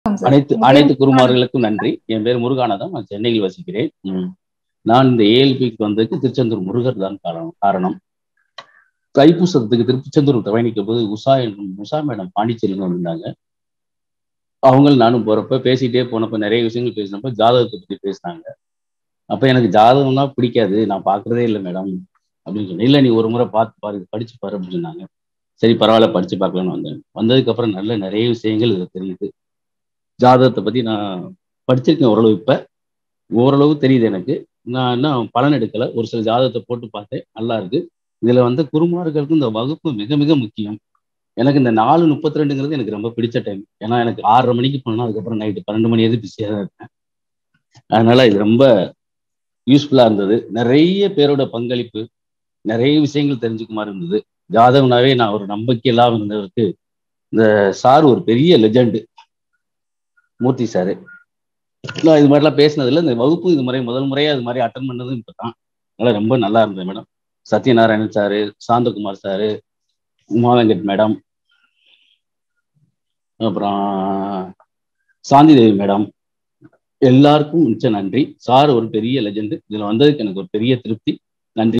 Sir. அனைத்து முருகன் அனைத்து குருமார்களுக்கும் நன்றி என் பேர் முருகானந்தம் நான் சென்னையில் வசிக்கிறேன் ம். நான் இந்த ஏஎல்பிக்கு வந்ததுக்கு திருச்செந்தூர் முருகர் தான் காரணம் காரணம் தைப்பூசத்துக்கு திருச்செந்தூர் பயணிக்கும் போது உஷா என்றும் உஷா மேடம் பாண்டிச்சேரியில் வந்திருந்தாங்க அவங்க நானும் போறப்ப பேசிட்டே போனப்ப நிறைய விஷயங்கள் பேசினப்ப ஜாதகத்தை பத்தி பேசினாங்க அப்ப எனக்கு ஜாதகம்னா பிடிக்காது நான் பார்க்கறதே இல்லை மேடம் அப்படின்னு சொன்னேன் இல்லை நீ ஒரு முறை பார்த்து பாரு படிச்சு பாரு அப்படின்னு சொன்னாங்க சரி பரவாயில்ல படிச்சு பார்க்கலாம்னு வந்தேன் வந்ததுக்கு அப்புறம் நல்ல நிறைய விஷயங்கள் இதுல தெரியுது ஜாதகத்தை பத்தி நான் படிச்சிருக்கேன் ஓரளவு இப்ப ஓரளவு தெரியுது எனக்கு நான் இன்னும் பலன் எடுக்கல ஒரு சில ஜாதகத்தை போட்டு பார்த்தேன் நல்லா இருக்கு இதுல வந்து குருமார்களுக்கு இந்த வகுப்பு மிக மிக முக்கியம் எனக்கு இந்த நாலு முப்பத்தி ரெண்டுங்கிறது எனக்கு ரொம்ப பிடிச்ச டைம் ஏன்னா எனக்கு ஆறரை மணிக்கு போனோம் அதுக்கப்புறம் நைட்டு பன்னெண்டு மணி எது பிஸியாக தான் இருக்கேன் அதனால இது ரொம்ப யூஸ்ஃபுல்லா இருந்தது நிறைய பேரோட பங்களிப்பு நிறைய விஷயங்கள் தெரிஞ்சுக்க மாதிரி இருந்தது ஜாதகம்னாவே நான் ஒரு நம்பிக்கை இல்லாமல் இருந்தவருக்கு இந்த சார் ஒரு பெரிய லெஜெண்டு மூர்த்தி சாரு நான் இது மாதிரிலாம் பேசினதில்ல இந்த வகுப்பு இது மாதிரி முதல் முறையாக இது மாதிரி அட்டன் பண்ணதும் இப்போ தான் அதனால ரொம்ப நல்லா இருந்தது madam Sathyanarayanan sir Santhakumar sir Uma Venkat madam அப்புறம் சாந்தி தேவி மேடம் எல்லாருக்கும் மிச்ச நன்றி சார் ஒரு பெரிய லெஜெண்டு இதில் வந்ததுக்கு எனக்கு ஒரு பெரிய திருப்தி